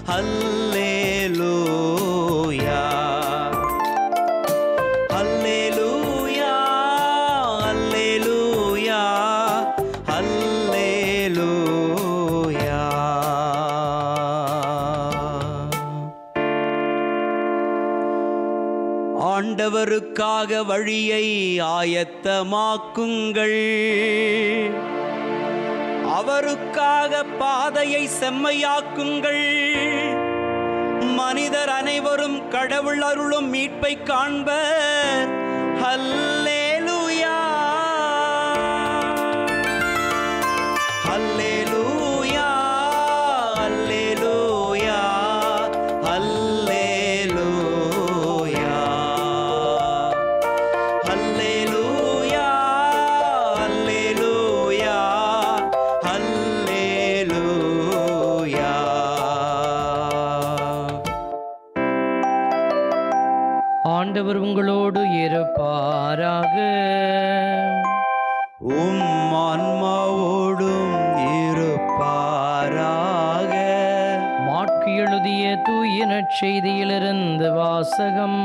அல்லேலூயா அல்லேலூயா அல்லேலூயா அல்லேலூயா ஆண்டவருக்காக வழியை ஆயத்தமாக்குங்கள் அவருக்காக பாதையை செம்மையாக்குங்கள் மனிதர் அனைவரும் கடவுள் அருளும் மீட்பை காண்பர் ஹல்லேலூயா ஹல்லேலூயா ஹல்லேலூயா ஹல்லேலூயா ஹல்லேலூயா ஹல்லேலூயா ஹல்லேலூயா ஆண்டவர் உங்களோடு இருப்பாராக உம் ஆன்மாவோடும் இருப்பாராக மாற்கு எழுதிய தூய நற்செய்தியிலிருந்து வாசகம்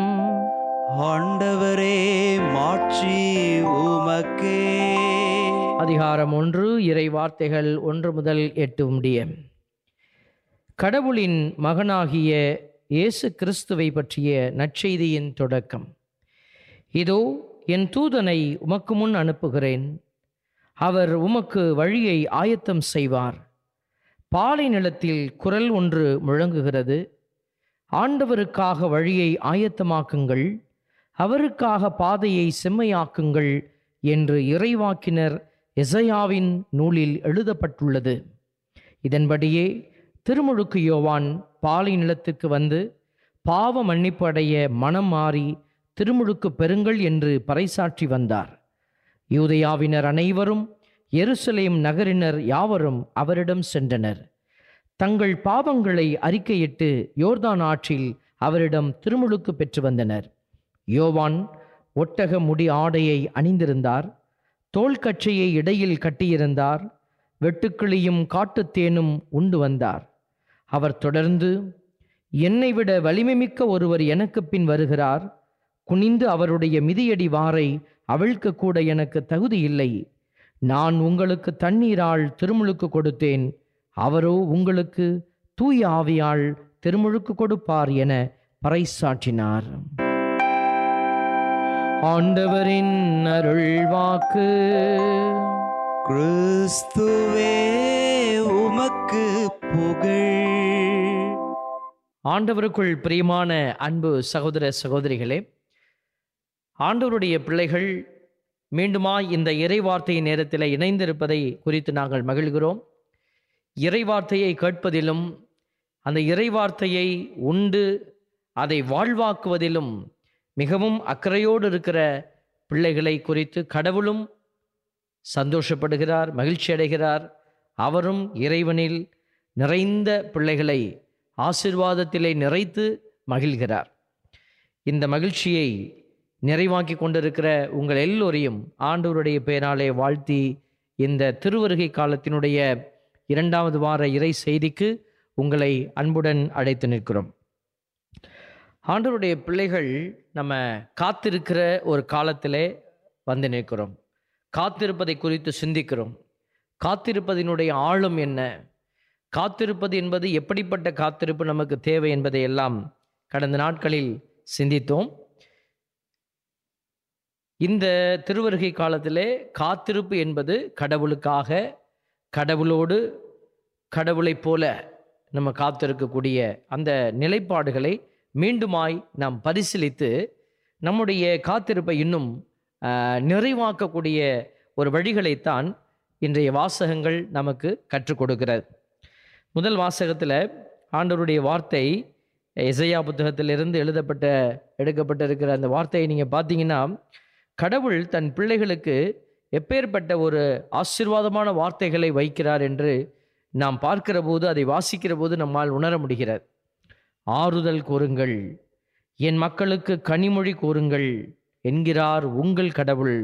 ஆண்டவரே மாட்சி உமக்கே அதிகாரம் ஒன்று இறை வார்த்தைகள் ஒன்று முதல் எட்டு முடிய கடவுளின் மகனாகிய இயேசு கிறிஸ்துவை பற்றிய நற்செய்தியின் தொடக்கம் இதோ என் தூதனை உமக்கு முன் அனுப்புகிறேன் அவர் உமக்கு வழியை ஆயத்தம் செய்வார் பாலை நிலத்தில் குரல் ஒன்று முழங்குகிறது ஆண்டவருக்காக வழியை ஆயத்தமாக்குங்கள் அவருக்காக பாதையை செம்மையாக்குங்கள் என்று இறைவாக்கினர் எசையாவின் நூலில் எழுதப்பட்டுள்ளது இதன்படியே திருமுழுக்கு யோவான் பாலை நிலத்திற்கு வந்து பாவ மன்னிப்பு அடைய மனம் மாறி திருமுழுக்கு பெறுங்கள் என்று பறைசாற்றி வந்தார் யூதயாவினர் அனைவரும் எருசலேம் நகரினர் யாவரும் அவரிடம் சென்றனர் தங்கள் பாவங்களை அறிக்கையிட்டு யோர்தான் ஆற்றில் அவரிடம் திருமுழுக்கு பெற்று வந்தனர் யோவான் ஒட்டக முடி ஆடையை அணிந்திருந்தார் தோள்கச்சையை இடையில் கட்டியிருந்தார் வெட்டுக்கிளியும் காட்டுத்தேனும் உண்டு வந்தார் அவர் தொடர்ந்து என்னை விட வலிமைமிக்க ஒருவர் எனக்கு பின் வருகிறார் குனிந்து அவருடைய மிதியடி வாரை அவிழ்க்க கூட எனக்கு தகுதி இல்லை நான் உங்களுக்கு தண்ணீரால் திருமுழுக்கு கொடுத்தேன் அவரோ உங்களுக்கு தூய ஆவியால் திருமுழுக்கு கொடுப்பார் என பறைசாற்றினார் ஆண்டவரின் அருள் வாக்கு கிறிஸ்துவே உமக்கு புகழ் ஆண்டவருக்குள் பிரியமான அன்பு சகோதர சகோதரிகளே ஆண்டவருடைய பிள்ளைகள் மீண்டுமா இந்த இறைவார்த்தை நேரத்தில் இணைந்திருப்பதை குறித்து நாங்கள் மகிழ்கிறோம் இறைவார்த்தையை கேட்பதிலும் அந்த இறைவார்த்தையை உண்டு அதை வாழ்வாக்குவதிலும் மிகவும் அக்கறையோடு இருக்கிற பிள்ளைகளை குறித்து கடவுளும் சந்தோஷப்படுகிறார் மகிழ்ச்சி அடைகிறார் அவரும் இறைவனில் நிறைந்த பிள்ளைகளை ஆசிர்வாதத்திலே நிறைத்து மகிழ்கிறார் இந்த மகிழ்ச்சியை நிறைவாக்கி கொண்டிருக்கிற உங்கள் எல்லோரையும் ஆண்டவருடைய பெயராலே வாழ்த்தி இந்த திருவருகை காலத்தினுடைய இரண்டாவது வார இறை செய்திக்கு உங்களை அன்புடன் அழைத்து நிற்கிறோம் ஆண்டவருடைய பிள்ளைகள் நம்ம காத்திருக்கிற ஒரு காலத்திலே வந்து நிற்கிறோம் காத்திருப்பதை குறித்து சிந்திக்கிறோம் காத்திருப்பதினுடைய ஆழம் என்ன காத்திருப்பது என்பது எப்படிப்பட்ட காத்திருப்பு நமக்கு தேவை என்பதை எல்லாம் கடந்த நாட்களில் சிந்தித்தோம் இந்த திருவருகை காலத்திலே காத்திருப்பு என்பது கடவுளுக்காக கடவுளோடு கடவுளைப் போல நம்ம காத்திருக்கக்கூடிய அந்த நிலைப்பாடுகளை மீண்டுமாய் நாம் பரிசீலித்து நம்முடைய காத்திருப்பை இன்னும் ஆஹ், நிறைவாக்கக்கூடிய ஒரு வழிகளைத்தான் இன்றைய வாசகங்கள் நமக்கு கற்றுக் கொடுக்கிறது முதல் வாசகத்தில் ஆண்டவருடைய வார்த்தை இசையா புத்தகத்திலிருந்து எழுதப்பட்ட எடுக்கப்பட்டிருக்கிற அந்த வார்த்தையை நீங்கள் பார்த்தீங்கன்னா கடவுள் தன் பிள்ளைகளுக்கு எப்பேற்பட்ட ஒரு ஆசீர்வாதமான வார்த்தைகளை வைக்கிறார் என்று நாம் பார்க்கிற போது அதை வாசிக்கிற போது நம்மால் உணர முடிகிறது ஆறுதல் கூறுங்கள் என் மக்களுக்கு கனிமொழி கூறுங்கள் என்கிறார் உங்கள் கடவுள்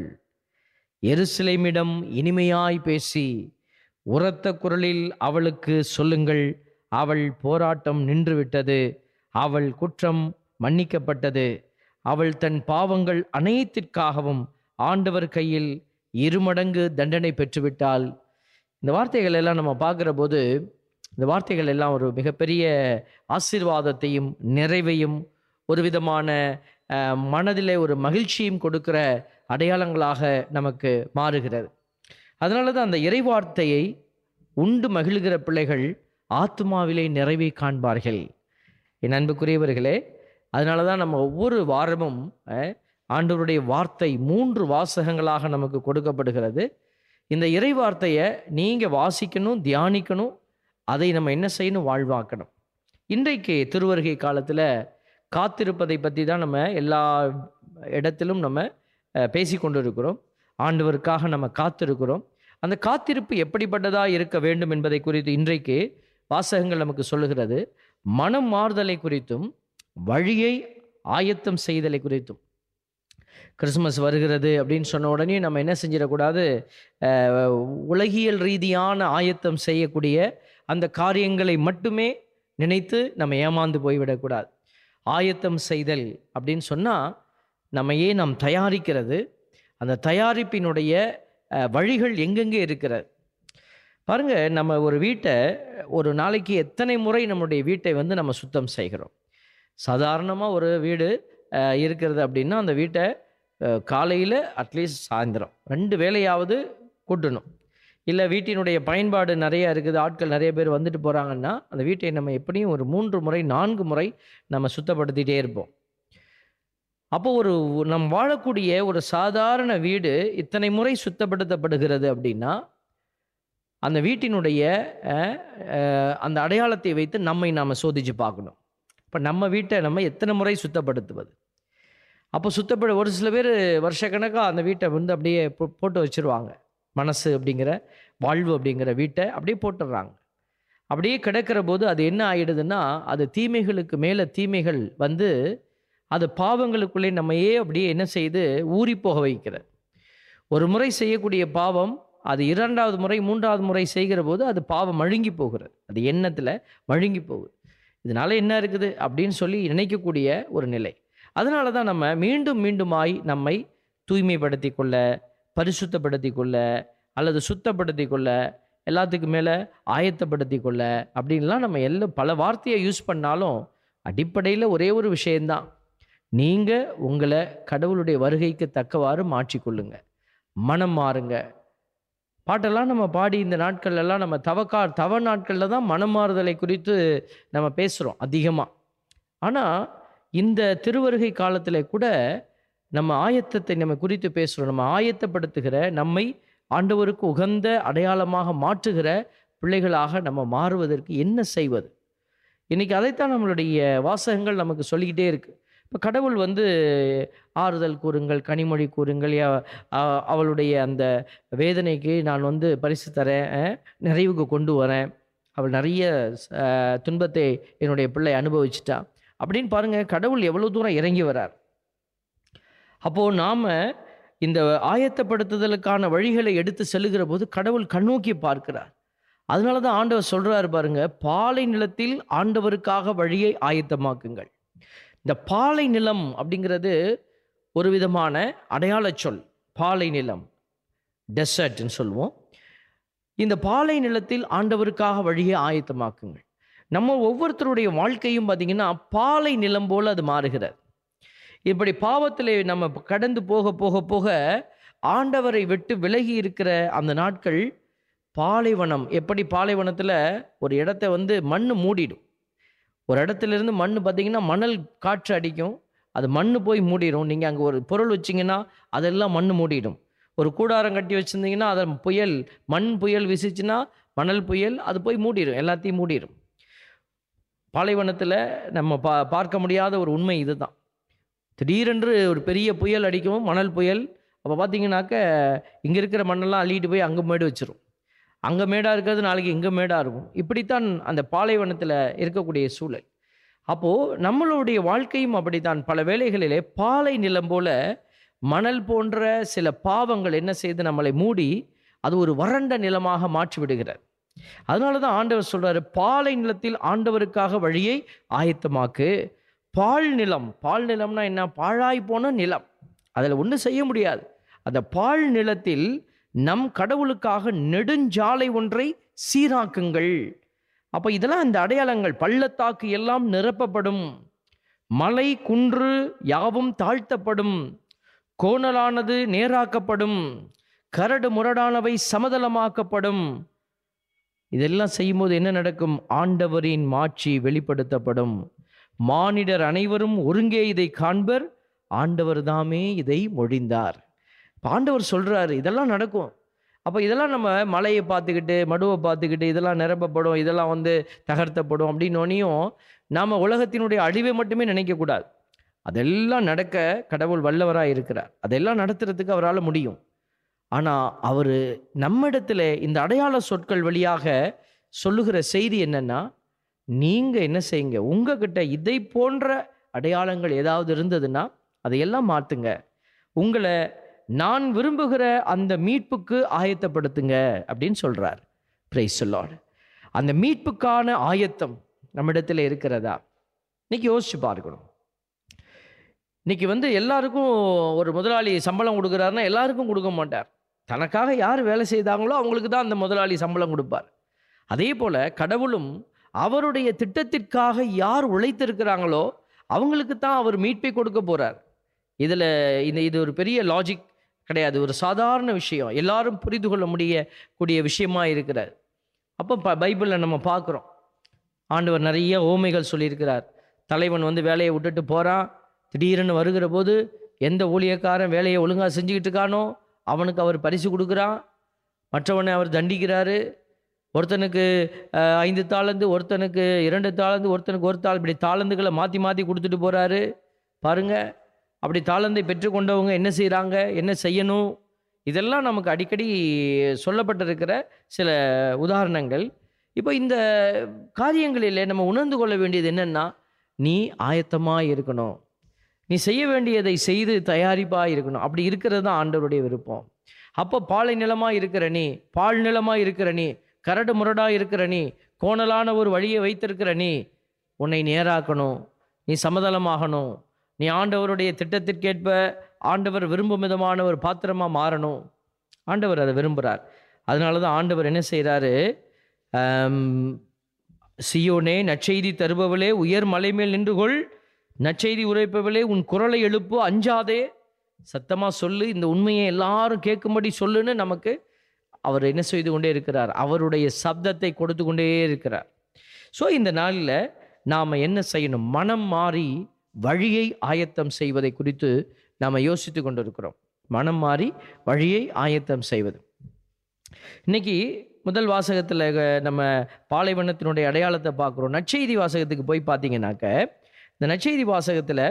எருசலேமிடம் இனிமையாய் பேசி உரத்த குரலில் அவளுக்கு சொல்லுங்கள் அவள் போராட்டம் நின்றுவிட்டது அவள் குற்றம் மன்னிக்கப்பட்டது அவள் தன் பாவங்கள் அனைத்திற்காகவும் ஆண்டவர் கையில் இருமடங்கு தண்டனை பெற்றுவிட்டாள் இந்த வார்த்தைகள் எல்லாம் நம்ம பார்க்குற போது இந்த வார்த்தைகள் எல்லாம் ஒரு மிகப்பெரிய ஆசீர்வாதத்தையும் நிறைவையும் ஒரு விதமான அஹ், மனதிலே ஒரு மகிழ்ச்சியும் கொடுக்கிற அடையாளங்களாக நமக்கு மாறுகிறது அதனால தான் அந்த இறைவார்த்தையை உண்டு மகிழ்கிற பிள்ளைகள் ஆத்மாவிலே நிறைவை காண்பார்கள் என் அன்புக்குரியவர்களே அதனால தான் நம்ம ஒவ்வொரு வாரமும் அஹ், ஆண்டவருடைய வார்த்தை மூன்று வாசகங்களாக நமக்கு கொடுக்கப்படுகிறது இந்த இறை வார்த்தையை நீங்கள் வாசிக்கணும் தியானிக்கணும் அதை நம்ம என்ன செய்யணும் வாழ்வாக்கணும் இன்றைக்கு திருவருகை காலத்தில் காத்திருப்பதை பற்றி தான் நம்ம எல்லா இடத்திலும் நம்ம அஹ், பேசிக்கொண்டு இருக்கிறோம் ஆண்டவருக்காக நம்ம காத்திருக்கிறோம் அந்த காத்திருப்பு எப்படிப்பட்டதாக இருக்க வேண்டும் என்பதை குறித்து இன்றைக்கு வாசகங்கள் நமக்கு சொல்லுகிறது மனம் மாறுதலை குறித்தும் வழியை ஆயத்தம் செய்தலை குறித்தும் கிறிஸ்மஸ் வருகிறது அப்படின்னு சொன்ன உடனே நம்ம என்ன செஞ்சிடக்கூடாது அஹ், உலகியல் ரீதியான ஆயத்தம் செய்யக்கூடிய அந்த காரியங்களை மட்டுமே நினைத்து நம்ம ஏமாந்து போய்விடக்கூடாது ஆயத்தம் செய்தல் அப்படின்னு சொன்னால் நம்மையே நாம் தயாரிக்கிறது அந்த தயாரிப்பினுடைய அஹ், வழிகள் எங்கெங்கே இருக்கிறது பாருங்க நம்ம ஒரு வீட்டை ஒரு நாளைக்கு எத்தனை முறை நம்முடைய வீட்டை வந்து நம்ம சுத்தம் செய்கிறோம் சாதாரணமாக ஒரு வீடு அஹ், இருக்கிறது அப்படின்னா அந்த வீட்டை காலையில் அட்லீஸ்ட் சாயந்தரம் ரெண்டு வேலையாவது கூட்டணும் இல்லை வீட்டினுடைய பயன்பாடு நிறைய இருக்குது ஆட்கள் நிறைய பேர் வந்துட்டு போகிறாங்கன்னா அந்த வீட்டை நம்ம எப்படியும் ஒரு மூன்று முறை நான்கு முறை நம்ம சுத்தப்படுத்திகிட்டே இருப்போம் அப்போ ஒரு நம் வாழக்கூடிய ஒரு சாதாரண வீடு இத்தனை முறை சுத்தப்படுத்தப்படுகிறது அப்படின்னா அந்த வீட்டினுடைய அஹ், அஹ், அந்த அடையாளத்தை வைத்து நம்மை நாம் சோதிச்சு பார்க்கணும் இப்போ நம்ம வீட்டை நம்ம எத்தனை முறை சுத்தப்படுத்துவது அப்போ சுத்தப்பட ஒரு சில பேர் வருஷக்கணக்காக அந்த வீட்டை வந்து அப்படியே போ- போட்டு வச்சிருவாங்க மனசு அப்படிங்கிற வாழ்வு அப்படிங்கிற வீட்டை அப்படியே போட்டுடுறாங்க அப்படியே கிடக்கிற போது அது என்ன ஆயிடுதுன்னா அது தீமைகளுக்கு மேலே தீமைகள் வந்து அது பாவங்களுக்குள்ளே நம்மையே அப்படியே என்ன செய்து ஊறி போக வைக்கிறது ஒரு முறை செய்யக்கூடிய பாவம் அது இரண்டாவது முறை மூன்றாவது முறை செய்கிற போது அது பாவம் மழுங்கி போகிறது அது எண்ணத்தில் மழுங்கி போகுது இதனால என்ன இருக்குது அப்படின்னு சொல்லி நினைக்கக்கூடிய ஒரு நிலை அதனால தான் நம்ம மீண்டும் மீண்டுமாய் நம்மை தூய்மைப்படுத்தி கொள்ள பரிசுத்தப்படுத்தி கொள்ள அல்லது சுத்தப்படுத்தி கொள்ள எல்லாத்துக்கும் மேலே ஆயத்தப்படுத்தி கொள்ள அப்படின்லாம் நம்ம எல்லாம் பல வார்த்தையை யூஸ் பண்ணாலும் அடிப்படையில் ஒரே ஒரு விஷயந்தான் நீங்கள் உங்களை கடவுளுடைய வருகைக்கு தக்கவாறு மாற்றிக்கொள்ளுங்க மனம் மாறுங்க பாட்டெல்லாம் நம்ம பாடி இந்த நாட்கள் எல்லாம் நம்ம தவக்கா தவ நாட்களில் தான் மனம் மாறுதலை குறித்து நம்ம பேசுகிறோம் அதிகமாக ஆனால் இந்த திருவருகை காலத்தில் கூட நம்ம ஆயத்தத்தை நம்ம குறித்து பேசுகிறோம் நம்ம ஆயத்தப்படுத்துகிற நம்மை ஆண்டவருக்கு உகந்த அடையாளமாக மாற்றுகிற பிள்ளைகளாக நம்ம மாறுவதற்கு என்ன செய்வது இன்னைக்கு அதைத்தான் நம்மளுடைய வாசகங்கள் நமக்கு சொல்லிக்கிட்டே இருக்கு இப்போ கடவுள் வந்து ஆறுதல் கூறுங்கள் கனிமொழி கூறுங்கள் யா- அ- அவளுடைய அந்த வேதனைக்கு நான் வந்து பரிசு தரேன் அஹ், நிறைவுக்கு கொண்டு வரேன் அவள் நிறைய அஹ், துன்பத்தை என்னுடைய பிள்ளை அனுபவிச்சிட்டா அப்படின்னு பாருங்க கடவுள் எவ்வளோ தூரம் இறங்கி வரார் அப்போது நாம் இந்த ஆயத்தப்படுத்துதலுக்கான வழிகளை எடுத்து செல்லுகிற போது கடவுள் கண்ணோக்கி பார்க்கிறார் அதனால தான் ஆண்டவர் சொல்றாரு பாருங்க பாலை நிலத்தில் ஆண்டவருக்காக வழியை ஆயத்தமாக்குங்கள் இந்த பாலை நிலம் அப்படிங்கிறது ஒரு விதமான அடையாளச் சொல் பாலை நிலம் டெசர்ட்னு சொல்லுவோம் இந்த பாலை நிலத்தில் ஆண்டவருக்காக வழியை ஆயத்தமாக்குங்கள் நம்ம ஒவ்வொருத்தருடைய வாழ்க்கையும் பார்த்தீங்கன்னா பாலை நிலம் போல அது மாறுகிறது இப்படி பாவத்திலே நம்ம கடந்து போக போக போக ஆண்டவரை விட்டு விலகி இருக்கிற அந்த நாட்கள் பாலைவனம் எப்படி பாலைவனத்தில் ஒரு இடத்த வந்து மண் மூடிடும் ஒரு இடத்துல இருந்து மண் பார்த்தீங்கன்னா மணல் காற்று அடிக்கும் அது மண் போய் மூடிடும் நீங்கள் அங்கே ஒரு பொருள் வச்சிங்கன்னா அதெல்லாம் மண் மூடிடும் ஒரு கூடாரம் கட்டி வச்சுருந்தீங்கன்னா அதை புயல் மண் புயல் வீசிச்சுன்னா மணல் புயல் அது போய் மூடிடும் எல்லாத்தையும் மூடிடும் பாலைவனத்தில் நம்ம பா பார்க்க முடியாத ஒரு உண்மை இதுதான் திடீரென்று ஒரு பெரிய புயல் அடிக்கும் மணல் புயல் அப்போ பார்த்தீங்கன்னாக்க இங்கே இருக்கிற மண்ணெல்லாம் அள்ளிட்டு போய் அங்கே மேடு வச்சிரும் அங்கே மேடாக இருக்கிறது நாளைக்கு இங்கே மேடாக இருக்கும் இப்படித்தான் அந்த பாலைவனத்தில் இருக்கக்கூடிய சூழல் அப்போது நம்மளுடைய வாழ்க்கையும் அப்படித்தான் பல வேளைகளிலே பாலை நிலம் போல மணல் போன்ற சில பாவங்கள் என்ன செய்து நம்மளை மூடி அது ஒரு வறண்ட நிலமாக மாற்றி விடுகிறது அதனால தான் ஆண்டவர் சொல்றாரு பாலை நிலத்தில் ஆண்டவருக்காக வழியை ஆயத்தமாக்கு பால் நிலம் பால் நிலம்னா என்ன பாழாய் போன நிலம் அதில் ஒன்றும் செய்ய முடியாது அந்த பால் நிலத்தில் நம் கடவுளுக்காக நெடுஞ்சாலை ஒன்றை சீராக்குங்கள் அப்போ இதெல்லாம் இந்த அடையாளங்கள் பள்ளத்தாக்கு எல்லாம் நிரப்பப்படும் மலை குன்று யாவும் தாழ்த்தப்படும் கோணலானது நேராக்கப்படும் கரடு முரடானவை சமதளமாக்கப்படும் இதெல்லாம் செய்யும்போது என்ன நடக்கும் ஆண்டவரின் மாட்சி வெளிப்படுத்தப்படும் மானிடர் அனைவரும் ஒருங்கே இதை காண்பர் ஆண்டவர் தாமே இதை மொழிந்தார் இப்ப ஆண்டவர் சொல்றாரு இதெல்லாம் நடக்கும் அப்போ இதெல்லாம் நம்ம மலையை பார்த்துக்கிட்டு மடுவை பார்த்துக்கிட்டு இதெல்லாம் நிரப்பப்படும் இதெல்லாம் வந்து தகர்த்தப்படும் அப்படின்னோனையும் நாம் உலகத்தினுடைய அழிவை மட்டுமே நினைக்கக்கூடாது அதெல்லாம் நடக்க கடவுள் வல்லவராக இருக்கிறார் அதெல்லாம் நடத்துறதுக்கு அவரால் முடியும் ஆனால் அவர் நம்மிடத்தில் இந்த அடையாள சொற்கள் வழியாக சொல்லுகிற செய்தி என்னன்னா நீங்கள் என்ன செய்யுங்க உங்ககிட்ட இதை போன்ற அடையாளங்கள் ஏதாவது இருந்ததுன்னா அதையெல்லாம் மாற்றுங்க உங்களை நான் விரும்புகிற அந்த மீட்புக்கு ஆயத்தப்படுத்துங்க அப்படின்னு சொல்கிறார் பிரைஸ் சொல்லாடு அந்த மீட்புக்கான ஆயத்தம் நம்மிடத்தில் இருக்கிறதா இன்னைக்கு யோசிச்சு பார்க்கணும் இன்னைக்கு வந்து எல்லாருக்கும் ஒரு முதலாளி சம்பளம் கொடுக்குறாருன்னா எல்லாருக்கும் கொடுக்க மாட்டார் தனக்காக யார் வேலை செய்தாங்களோ அவங்களுக்கு தான் அந்த முதலாளி சம்பளம் கொடுப்பார் அதே போல் கடவுளும் அவருடைய திட்டத்திற்காக யார் உழைத்திருக்கிறாங்களோ அவங்களுக்கு தான் அவர் மீட்பை கொடுக்க போகிறார் இதில் இந்த இது ஒரு பெரிய லாஜிக் கிடையாது ஒரு சாதாரண விஷயம் எல்லாரும் புரிந்து கொள்ள முடிய கூடிய விஷயமா இருக்கிறார் அப்போ ப பைபிளில் நம்ம பார்க்குறோம் ஆண்டவர் நிறைய ஓமைகள் சொல்லியிருக்கிறார் தலைவன் வந்து வேலையை விட்டுட்டு போகிறான் திடீர்னு வருகிற போது எந்த ஊழியக்காரன் வேலையை ஒழுங்காக செஞ்சுக்கிட்டு இருக்கானோ அவனுக்கு அவர் பரிசு கொடுக்குறான் மற்றவனை அவர் தண்டிக்கிறாரு ஒருத்தனுக்கு அஹ், ஐந்து தாளந்து ஒருத்தனுக்கு இரண்டு தாளந்து ஒருத்தனுக்கு ஒரு தாள் இப்படி தாளந்துகளை மாற்றி மாற்றி கொடுத்துட்டு போகிறாரு பாருங்க அப்படி தாளந்தை பெற்றுக்கொண்டவங்க என்ன செய்கிறாங்க என்ன செய்யணும் இதெல்லாம் நமக்கு அடிக்கடி சொல்லப்பட்டிருக்கிற சில உதாரணங்கள் இப்போ இந்த காரியங்களில் நம்ம உணர்ந்து கொள்ள வேண்டியது என்னென்னா நீ ஆயத்தமாக இருக்கணும் நீ செய்ய வேண்டியதை செய்து தயாரிப்பாக இருக்கணும் அப்படி இருக்கிறது தான் ஆண்டவருடைய விருப்பம் அப்போ பாலை நிலமாக இருக்கிற நீ பால் நிலமாக இருக்கிற நீ கரடு முரடாக இருக்கிற நீ கோணலான ஒரு வழியை வைத்திருக்கிற நீ உன்னை நேராக்கணும் நீ சமதளமாகணும் நீ ஆண்டவருடைய திட்டத்திற்கேற்ப ஆண்டவர் விரும்பும் விதமான ஒரு பாத்திரமாக மாறணும் ஆண்டவர் அதை விரும்புகிறார் அதனால தான் ஆண்டவர் என்ன செய்கிறாரு சியோனே நற்செய்தி தருபவளே உயர் மலை மேல் நின்று கொள் நற்செய்தி உரைப்பவளே உன் குரலை எழுப்பு அஞ்சாதே சத்தமாக சொல்லு இந்த உண்மையை எல்லாரும் கேட்கும்படி சொல்லுன்னு நமக்கு அவர் என்ன செய்து கொண்டே இருக்கிறார் அவருடைய சப்தத்தை கொடுத்து கொண்டே இருக்கிறார் ஸோ இந்த நாளில் நாம் என்ன செய்யணும் மனம் மாறி வழியை ஆயத்தம் செய்வதை குறித்து நாம் யோசித்து கொண்டிருக்கிறோம் மனம் மாறி வழியை ஆயத்தம் செய்வது இன்னைக்கு முதல் வாசகத்தில் நம்ம பாலைவனத்தினுடைய அடையாளத்தை பார்க்குறோம் நற்செய்தி வாசகத்துக்கு போய் பார்த்தீங்கன்னாக்க இந்த நற்செய்தி வாசகத்தில்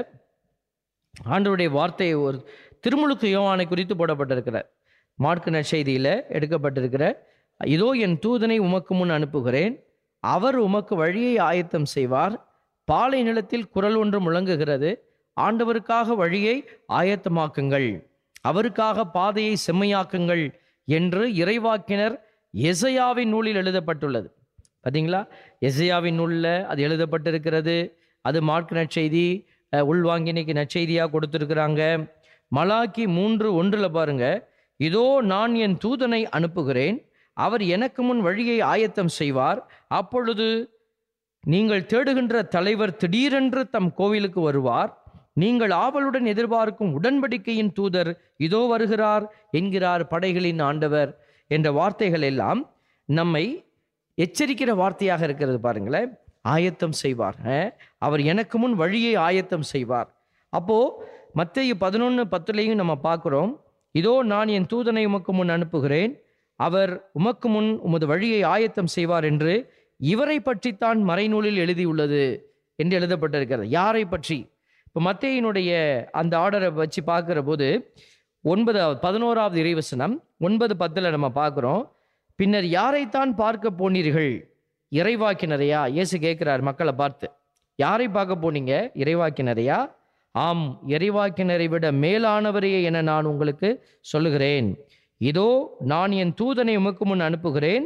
ஆண்டவருடைய வார்த்தை ஒரு திருமுழுக்கு யோவானை குறித்து போடப்பட்டிருக்கிறார் மார்க்கு நற்செய்தியில் எடுக்கப்பட்டிருக்கிற இதோ என் தூதனை உமக்கு முன் அனுப்புகிறேன் அவர் உமக்கு வழியை ஆயத்தம் செய்வார் பாலை நிலத்தில் குரல் ஒன்று முழங்குகிறது ஆண்டவருக்காக வழியை ஆயத்தமாக்குங்கள் அவருக்காக பாதையை செம்மையாக்குங்கள் என்று இறைவாக்கினர் எசையாவின் நூலில் எழுதப்பட்டுள்ளது பார்த்தீங்களா எசையாவின் நூலில் அது எழுதப்பட்டிருக்கிறது அது மார்க் நற்செய்தி அஹ், உள்வாங்கி இன்னைக்கு நற்செய்தியாக கொடுத்துருக்குறாங்க மலாக்கி மூன்று ஒன்றில் பாருங்க இதோ நான் என் தூதனை அனுப்புகிறேன் அவர் எனக்கு முன் வழியை ஆயத்தம் செய்வார் அப்பொழுது நீங்கள் தேடுகின்ற தலைவர் திடீரென்று தம் கோவிலுக்கு வருவார் நீங்கள் ஆவலுடன் எதிர்பார்க்கும் உடன்படிக்கையின் தூதர் இதோ வருகிறார் என்கிறார் படைகளின் ஆண்டவர் என்ற வார்த்தைகள் எல்லாம் நம்மை எச்சரிக்கிற வார்த்தையாக இருக்கிறது பாருங்களேன் ஆயத்தம் செய்வார் அஹ், அவர் எனக்கு முன் வழியை ஆயத்தம் செய்வார் அப்போ மத்தேயு பதினொன்று பத்துலேயும் நம்ம பார்க்குறோம் இதோ நான் என் தூதனை உமக்கு முன் அனுப்புகிறேன் அவர் உமக்கு முன் உமது வழியை ஆயத்தம் செய்வார் என்று இவரை பற்றித்தான் மறைநூலில் எழுதியுள்ளது என்று எழுதப்பட்டிருக்கிறது யாரை பற்றி இப்போ மத்தேயினுடைய அந்த ஆர்டரை வச்சு பார்க்குற போது ஒன்பதாவது பதினோராவது இறைவசனம் ஒன்பது பத்தில் நம்ம பார்க்குறோம் பின்னர் யாரைத்தான் பார்க்க போனீர்கள் இறைவாக்கினரையா இயேசு கேட்குறார் மக்களை பார்த்து யாரை பார்க்க போனீங்க இறைவாக்கினரையா ஆம் இறைவாக்கினரை விட மேலானவரையே என நான் உங்களுக்கு சொல்லுகிறேன் இதோ நான் என் தூதனை உமக்கு முன் அனுப்புகிறேன்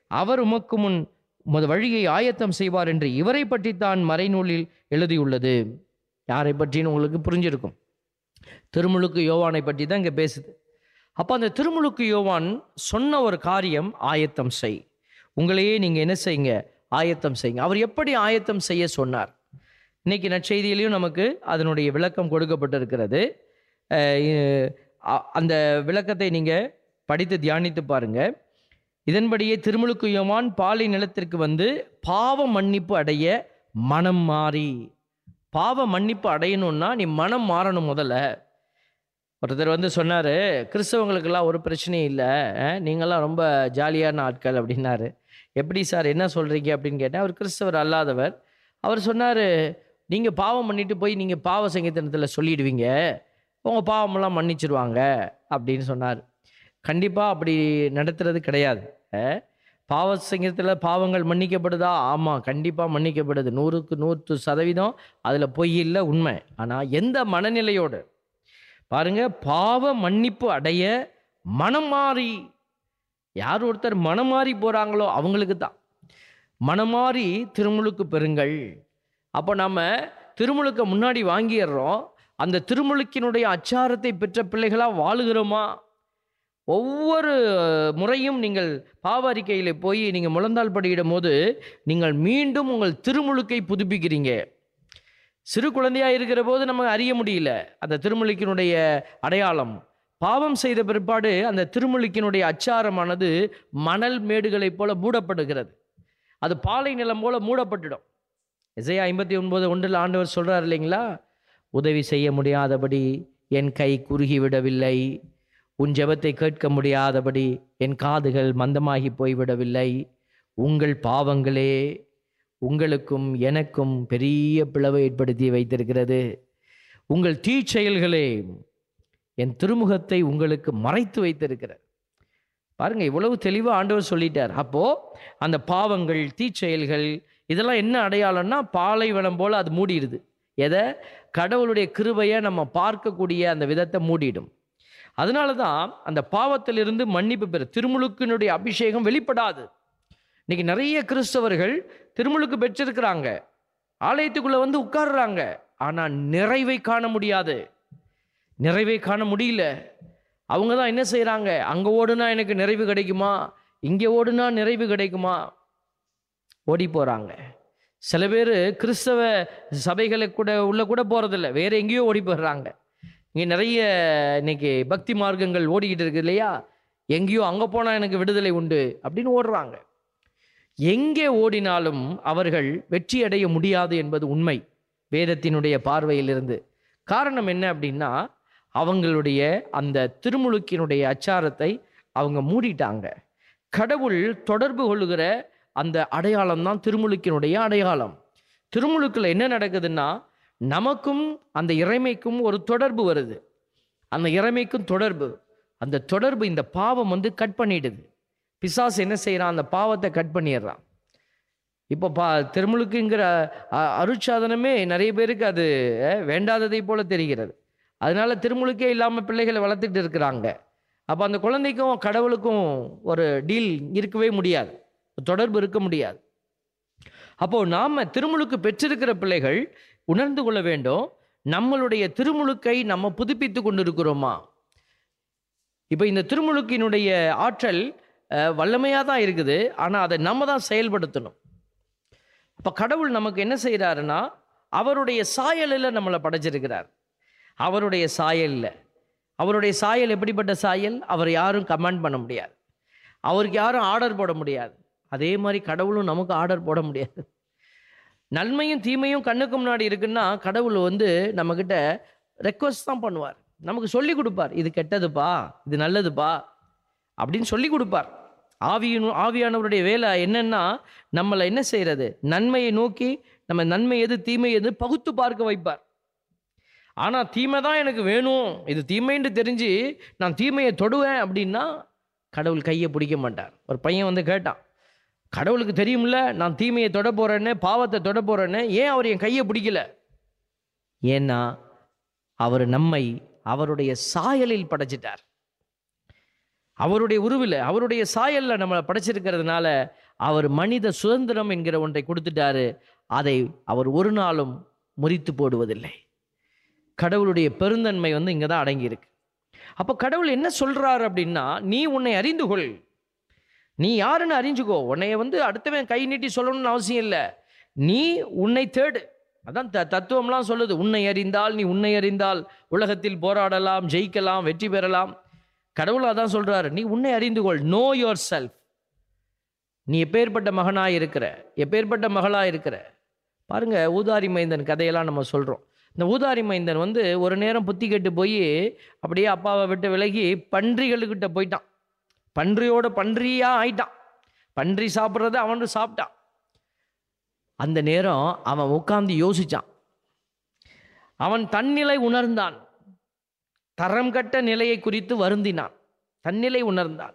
அவர் உமக்கு முன் உமது வழியை ஆயத்தம் செய்வார் என்று இவரை பற்றித்தான் மறைநூலில் எழுதியுள்ளது யாரை பற்றின்னு உங்களுக்கு புரிஞ்சிருக்கும் திருமுழுக்கு யோவானை பற்றி தான் இங்கே பேசுது அப்போ அந்த திருமுழுக்கு யோவான் சொன்ன ஒரு காரியம் ஆயத்தம் செய் உங்களையே நீங்கள் என்ன செய்யுங்க ஆயத்தம் செய்யுங்க அவர் எப்படி ஆயத்தம் செய்ய சொன்னார் இன்னைக்கு நற்செய்தியிலையும் நமக்கு அதனுடைய விளக்கம் கொடுக்கப்பட்டிருக்கிறது அஹ் அ- அந்த விளக்கத்தை நீங்கள் படித்து தியானித்து பாருங்க இதன்படியே திருமுழுக்கு யோவான் பாலை நிலத்திற்கு வந்து பாவ மன்னிப்பு அடைய மனம் மாறி பாவ மன்னிப்பு அடையணும்னா நீ மனம் மாறணும் முதல்ல ஒருத்தர் வந்து சொன்னார் கிறிஸ்தவங்களுக்கெல்லாம் ஒரு பிரச்சனையும் இல்லை நீங்களாம் ரொம்ப ஜாலியான ஆட்கள் அப்படின்னாரு எப்படி சார் என்ன சொல்கிறீங்க அப்படின்னு கேட்டேன் அவர் கிறிஸ்தவர் அல்லாதவர் அவர் சொன்னார் நீங்கள் பாவம் பண்ணிட்டு போய் நீங்கள் பாவ சங்கீதனத்தில் சொல்லிடுவீங்க உங்கள் பாவமெல்லாம் மன்னிச்சிருவாங்க அப்படின்னு சொன்னார் கண்டிப்பாக அப்படி நடத்துறது கிடையாது அஹ், பாவ சங்கீதத்தில் பாவங்கள் மன்னிக்கப்படுதா ஆமாம் கண்டிப்பாக மன்னிக்கப்படுது நூறுக்கு நூற்று சதவீதம் அதில் பொய் இல்லை உண்மை ஆனால் எந்த மனநிலையோடு பாருங்க பாவ மன்னிப்பு அடைய மனம் மாறி யார் ஒருத்தர் மனம் மாறி போகிறாங்களோ அவங்களுக்கு தான் மனமாறி திருமுழுக்கு பெறுங்கள் அப்போ நம்ம திருமுழுக்க முன்னாடி வாங்கிடுறோம் அந்த திருமுழுக்கினுடைய அச்சாரத்தை பெற்ற பிள்ளைகளாக வாழுகிறோமா ஒவ்வொரு முறையும் நீங்கள் பாவ அறிக்கையில் போய் நீங்கள் முழந்தாள் படியிடும் போது நீங்கள் மீண்டும் உங்கள் திருமுழுக்கை புதுப்பிக்கிறீங்க சிறு குழந்தையாக இருக்கிற போது நமக்கு அறிய முடியல அந்த திருமுழுக்கினுடைய அடையாளம் பாவம் செய்த பிற்பாடு அந்த திருமுழுக்கினுடைய அச்சாரமானது மணல் மேடுகளைப் போல மூடப்படுகிறது அது பாலை நிலம் போல மூடப்பட்டுடும் இசையா ஐம்பத்தி ஒன்பது ஒன்றில் ஆண்டவர் சொல்றார் இல்லைங்களா உதவி செய்ய முடியாதபடி என் கை குறுகி விடவில்லை உன் ஜெபத்தை கேட்க முடியாதபடி என் காதுகள் மந்தமாகி போய்விடவில்லை உங்கள் பாவங்களே உங்களுக்கும் எனக்கும் பெரிய பிளவை ஏற்படுத்தி வைத்திருக்கிறது உங்கள் தீச்செயல்களே என் திருமுகத்தை உங்களுக்கு மறைத்து வைத்திருக்கிறது பாருங்க இவ்வளவு தெளிவாக ஆண்டவர் சொல்லிட்டார் அப்போ அந்த பாவங்கள் தீச்செயல்கள் இதெல்லாம் என்ன அடையாளம்னா பாலைவனம் போல அது மூடிடுது எதை கடவுளுடைய கிருபையை நம்ம பார்க்கக்கூடிய அந்த விதத்தை மூடிடும் அதனால தான் அந்த பாவத்திலிருந்து மன்னிப்பு பெற திருமுழுக்கினுடைய அபிஷேகம் வெளிப்படாது இன்னைக்கு நிறைய கிறிஸ்தவர்கள் திருமுழுக்கு பெற்றிருக்கிறாங்க ஆலயத்துக்குள்ள வந்து உட்கார்றாங்க ஆனா நிறைவை காண முடியாது நிறைவை காண முடியல அவங்க தான் என்ன செய்றாங்க அங்க ஓடுனா எனக்கு நிறைவு கிடைக்குமா இங்கே ஓடுனா நிறைவு கிடைக்குமா ஓடி போறாங்க சில பேர் கிறிஸ்தவ சபைகளை கூட உள்ள கூட போறதில்ல வேற எங்கேயோ ஓடி போயிடுறாங்க இங்கே நிறைய இன்னைக்கு பக்தி மார்க்கங்கள் ஓடிக்கிட்டு இருக்கு இல்லையா எங்கேயோ அங்கே போனால் எனக்கு விடுதலை உண்டு அப்படின்னு ஓடுறாங்க எங்கே ஓடினாலும் அவர்கள் வெற்றி அடைய முடியாது என்பது உண்மை வேதத்தினுடைய பார்வையிலிருந்து காரணம் என்ன அப்படின்னா அவங்களுடைய அந்த திருமுழுக்கினுடைய அச்சாரத்தை அவங்க மூடிட்டாங்க கடவுள் தொடர்பு கொள்ளுகிற அந்த அடையாளம் தான் திருமுழுக்கினுடைய அடையாளம் திருமுழுக்கில் என்ன நடக்குதுன்னா நமக்கும் அந்த இறைமைக்கும் ஒரு தொடர்பு வருது அந்த இறைமைக்கும் தொடர்பு அந்த தொடர்பு இந்த பாவம் வந்து கட் பண்ணிடுது பிசாசு என்ன செய்கிறான் அந்த பாவத்தை கட் பண்ணிடுறான் இப்போ பா திருமுழுக்குங்கிற அ- அருட்சாதனமே நிறைய பேருக்கு அது அஹ், வேண்டாததை போல தெரிகிறது அதனால திருமுழுக்கே இல்லாமல் பிள்ளைகளை வளர்த்துட்டு இருக்கிறாங்க அப்போ அந்த குழந்தைக்கும் கடவுளுக்கும் ஒரு டீல் இருக்கவே முடியாது தொடர்பு இருக்க முடியாது அப்போ நாம திருமுழுக்கு பெற்றிருக்கிற பிள்ளைகள் உணர்ந்து கொள்ள வேண்டும் நம்மளுடைய திருமுழுக்கை நம்ம புதுப்பித்து கொண்டிருக்கிறோமா இப்போ இந்த திருமுழுக்கினுடைய ஆற்றல் வல்லமையாக தான் இருக்குது ஆனால் அதை நம்ம தான் செயல்படுத்தணும் அப்போ கடவுள் நமக்கு என்ன செய்கிறாருன்னா அவருடைய சாயலில் நம்மளை படைச்சிருக்கிறார் அவருடைய சாயலில் அவருடைய சாயல் எப்படிப்பட்ட சாயல் அவர் யாரும் கமெண்ட் பண்ண முடியாது அவருக்கு யாரும் ஆர்டர் போட முடியாது அதே மாதிரி கடவுளும் நமக்கு ஆர்டர் போட முடியாது நன்மையும் தீமையும் கண்ணுக்கு முன்னாடி இருக்குன்னா கடவுள் வந்து நம்மக்கிட்ட ரெக்வஸ்ட் தான் பண்ணுவார் நமக்கு சொல்லி கொடுப்பார் இது கெட்டதுப்பா இது நல்லதுப்பா அப்படின்னு சொல்லி கொடுப்பார் ஆவியின் ஆவியானவருடைய வேலை என்னன்னா நம்மளை என்ன செய்யறது நன்மையை நோக்கி நம்ம நன்மை எது தீமை எது பகுத்து பார்க்க வைப்பார் ஆனால் தீமை தான் எனக்கு வேணும் இது தீமைன்னு தெரிஞ்சு நான் தீமையை தொடுவேன் அப்படின்னா கடவுள் கையை பிடிக்க மாட்டார் ஒரு பையன் வந்து கேட்டான் கடவுளுக்கு தெரியும்ல நான் தீமையை தொட போறேன்னு பாவத்தை தொட போறேன்னு ஏன் அவர் என் கையை பிடிக்கல ஏன்னா அவர் நம்மை அவருடைய சாயலில் படைச்சிட்டார் அவருடைய உருவில் அவருடைய சாயலில் நம்மளை படைச்சிருக்கிறதுனால அவர் மனித சுதந்திரம் என்கிற ஒன்றை கொடுத்துட்டாரு அதை அவர் ஒரு நாளும் முறித்து போடுவதில்லை கடவுளுடைய பெருந்தன்மை வந்து இங்கே தான் அடங்கியிருக்கு அப்போ கடவுள் என்ன சொல்றாரு அப்படின்னா நீ உன்னை அறிந்து கொள் நீ யாருன்னு அறிஞ்சுக்கோ உன்னைய வந்து அடுத்தவன் கை நீட்டி சொல்லணும்னு அவசியம் இல்லை நீ உன்னை தேடு அதான் த தத்துவம்லாம் சொல்லுது உன்னை அறிந்தால் நீ உன்னை அறிந்தால் உலகத்தில் போராடலாம் ஜெயிக்கலாம் வெற்றி பெறலாம் கடவுள் அதான் சொல்றாரு நீ உன்னை அறிந்து கொள் நோ யோர் செல்ஃப் நீ எப்பேற்பட்ட மகனாக இருக்கிற எப்பேற்பட்ட மகளாக இருக்கிற பாருங்க ஊதாரி மைந்தன் கதையெல்லாம் நம்ம சொல்கிறோம் இந்த ஊதாரி மைந்தன் வந்து ஒரு நேரம் புத்தி கெட்டு போய் அப்படியே அப்பாவை விட்டு விலகி பன்றிகளுக்கிட்ட போயிட்டான் பன்றியோட பன்றியா ஆயிட்டான் பன்றி சாப்பிட்றத அவனு சாப்பிட்டான் அந்த நேரம் அவன் உட்கார்ந்து யோசிச்சான் அவன் தன்னிலை உணர்ந்தான் தரம் கட்ட நிலையை குறித்து வருந்தினான் தன்னிலை உணர்ந்தான்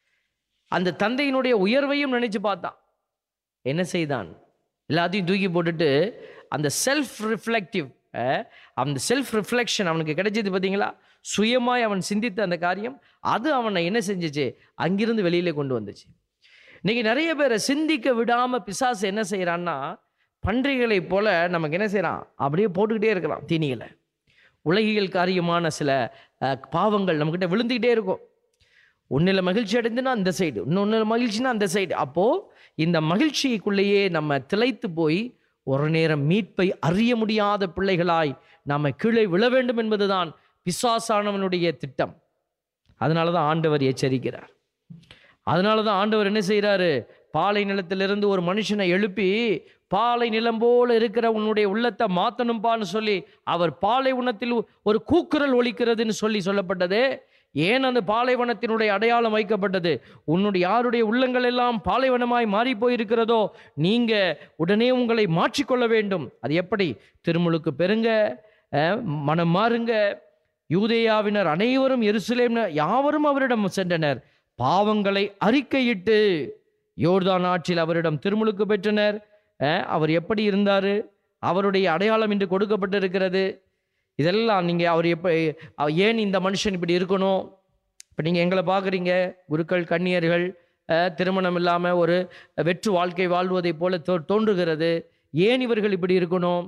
அந்த தந்தையினுடைய உயர்வையும் நினைச்சு பார்த்தான் என்ன செய்தான் எல்லாத்தையும் தூக்கி போட்டுட்டு அந்த செல்ஃப் ரிஃப்ளெக்டிவ் அந்த செல்ஃப் ரிஃப்ளெக்ஷன் அவனுக்கு கிடைச்சது பார்த்தீங்களா சுயமாய் அவன் சிந்தித்த அந்த காரியம் அது அவனை என்ன செஞ்சுச்சு அங்கிருந்து வெளியில கொண்டு வந்துச்சு இன்னைக்கு நிறைய பேரை சிந்திக்க விடாம பிசாசு என்ன செய்யறான்னா பன்றிகளை போல நமக்கு என்ன செய்றான் அப்படியே போட்டுக்கிட்டே இருக்கிறான் தீனிகளை உலகியல் காரியமான சில அஹ், பாவங்கள் நம்மக்கிட்ட விழுந்துக்கிட்டே இருக்கும் ஒன்றில் மகிழ்ச்சி அடைந்துன்னா அந்த சைடு இன்னொன்றில் மகிழ்ச்சினா அந்த சைடு அப்போது இந்த மகிழ்ச்சிக்குள்ளேயே நம்ம திளைத்து போய் ஒரு நேரம் மீட்பை அறிய முடியாத பிள்ளைகளாய் நாம கீழே விழ வேண்டும் என்பதுதான் பிசாசானவனுடைய திட்டம் அதனால தான் ஆண்டவர் எச்சரிக்கிறார் அதனால தான் ஆண்டவர் என்ன செய்கிறாரு பாலை நிலத்திலிருந்து ஒரு மனுஷனை எழுப்பி பாலை நிலம் போல இருக்கிற உன்னுடைய உள்ளத்தை மாத்தணும்பான்னு சொல்லி அவர் பாலைவனத்தில் ஒரு கூக்குரல் ஒலிக்கிறதுன்னு சொல்லி சொல்லப்பட்டதே ஏன் அந்த பாலைவனத்தினுடைய அடையாளம் வைக்கப்பட்டது உன்னுடைய யாருடைய உள்ளங்கள் எல்லாம் பாலைவனமாய் மாறி போயிருக்கிறதோ நீங்க உடனே உங்களை மாற்றிக்கொள்ள வேண்டும் அது எப்படி திருமுழுக்கு பெறுங்க அஹ், மனம் மாறுங்க யூதேயாவினர் அனைவரும் எருசலேம் யாவரும் அவரிடம் சென்றனர் பாவங்களை அறிக்கையிட்டு யோர்தான் ஆற்றில் அவரிடம் திருமுழுக்கு பெற்றனர் அஹ், அவர் எப்படி இருந்தார் அவருடைய அடையாளம் இன்று கொடுக்கப்பட்டிருக்கிறது இதெல்லாம் நீங்கள் அவர் எப்போ அவ- ஏன் இந்த மனுஷன் இப்படி இருக்கணும் இப்போ நீங்கள் எங்களை பார்க்குறீங்க குருக்கள் கன்னியர்கள் அஹ், திருமணம் இல்லாமல் ஒரு வெற்று வாழ்க்கை வாழ்வதைப் போல தோ தோன்றுகிறது ஏன் இவர்கள் இப்படி இருக்கணும்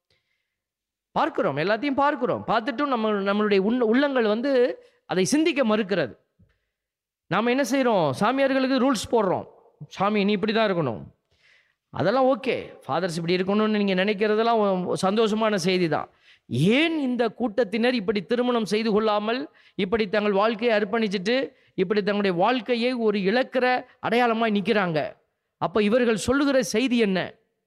பார்க்கிறோம் எல்லாத்தையும் பார்க்கிறோம் பார்த்துட்டும் நம்ம நம்மளுடைய உள்ள உள்ளங்கள் வந்து அதை சிந்திக்க மறுக்கிறது நாம் என்ன செய்கிறோம் சாமியார்களுக்கு ரூல்ஸ் போடுறோம் சாமி நீ இப்படி தான் இருக்கணும் அதெல்லாம் ஓகே ஃபாதர்ஸ் இப்படி இருக்கணும்னு நீங்கள் நினைக்கிறதெல்லாம் ஒ- சந்தோஷமான செய்தி தான் ஏன் இந்த கூட்டத்தினர் இப்படி திருமணம் செய்து கொள்ளாமல் இப்படி தங்கள் வாழ்க்கையை அர்ப்பணிச்சுட்டு இப்படி தங்களுடைய வாழ்க்கையை ஒரு இழக்கிற அடையாளமாய் நிற்கிறாங்க அப்போ இவர்கள் சொல்லுகிற செய்தி என்ன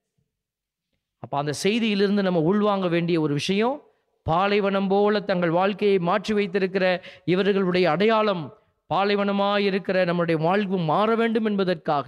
அப்போ அந்த செய்தியிலிருந்து நம்ம உள்வாங்க வேண்டிய ஒரு விஷயம் பாலைவனம் போல தங்கள் வாழ்க்கையை மாற்றி வைத்திருக்கிற இவர்களுடைய அடையாளம் பாலைவனமாய் இருக்கிற நம்முடைய வாழ்வு மாற வேண்டும் என்பதற்காக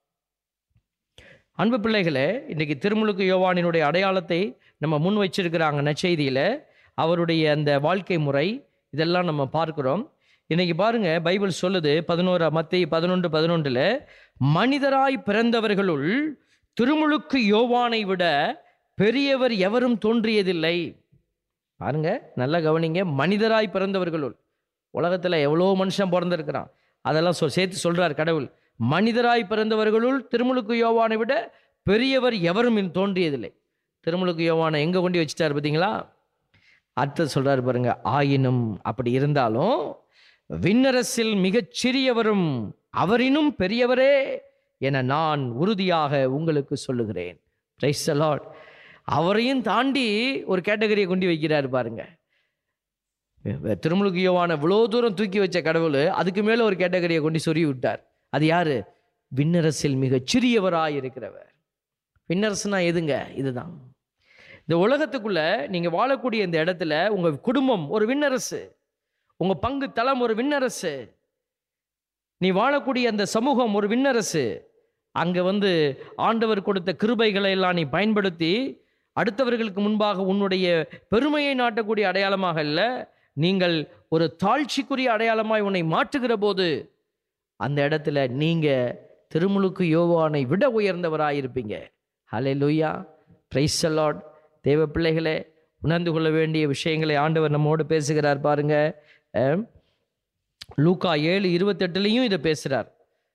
அன்பு பிள்ளைகளே இன்றைக்கு திருமுழுக்கு யோவானினுடைய அடையாளத்தை நம்ம முன் வச்சிருக்கிறாங்க நற்செய்தியில் அவருடைய அந்த வாழ்க்கை முறை இதெல்லாம் நம்ம பார்க்கிறோம் இன்னைக்கு பாருங்க பைபிள் சொல்லுது பதினோரா மத்திய பதினொன்று பதினொன்றில் மனிதராய் பிறந்தவர்களுள் திருமுழுக்கு யோவானை விட பெரியவர் எவரும் தோன்றியதில்லை பாருங்க நல்லா கவனிங்க மனிதராய் பிறந்தவர்களுள் உலகத்தில் எவ்வளோ மனுஷன் பிறந்திருக்கிறான் அதெல்லாம் சொல் சேர்த்து சொல்றார் கடவுள் மனிதராய் பிறந்தவர்களுள் திருமுழுக்கு யோவானை விட பெரியவர் எவரும் இனி தோன்றியதில்லை திருமுழுக்கு யோவானை எங்கே கொண்டு வச்சுட்டார் பார்த்தீங்களா அடுத்து சொல்றாரு பாருங்க ஆயினும் அப்படி இருந்தாலும் விண்ணரசில் மிகச் சிறியவரும் அவரினும் பெரியவரே என நான் உறுதியாக உங்களுக்கு சொல்லுகிறேன் Praise the Lord. அவரையும் தாண்டி ஒரு கேட்டகரியை கொண்டு வைக்கிறாரு பாருங்க திருமுழுக்கு யோவானை இவ்வளோ தூரம் தூக்கி வச்ச கடவுள் அதுக்கு மேலே ஒரு கேட்டகரியை கொண்டு சொருகி விட்டார் அது யாரு விண்ணரசில் மிகச் சிறியவராய் இருக்கிறவர் விண்ணரசுனா எதுங்க இதுதான் இந்த உலகத்துக்குள்ள நீங்க வாழக்கூடிய இந்த இடத்துல உங்க குடும்பம் ஒரு விண்ணரசு உங்க பங்கு தளம் ஒரு விண்ணரசு நீ வாழக்கூடிய அந்த சமூகம் ஒரு விண்ணரசு அங்க வந்து ஆண்டவர் கொடுத்த கிருபைகளை எல்லாம் நீ பயன்படுத்தி அடுத்தவர்களுக்கு முன்பாக உன்னுடைய பெருமையை நாட்டக்கூடிய அடையாளமாக அல்ல நீங்கள் ஒரு தாழ்ச்சிக்குரிய அடையாளமாய் உன்னை மாற்றுகிற போது அந்த இடத்துல நீங்க திருமுழுக்கு யோவானை விட உயர்ந்தவராயிருப்பீங்க ஹலே லூயா பிரைஸ் லார்ட் தேவ பிள்ளைகளே உணர்ந்து கொள்ள வேண்டிய விஷயங்களை ஆண்டவர் நம்மோடு பேசுகிறார் பாருங்க அஹ், லூக்கா ஏழு இருபத்தெட்டுலையும் இதை பேசுகிறார்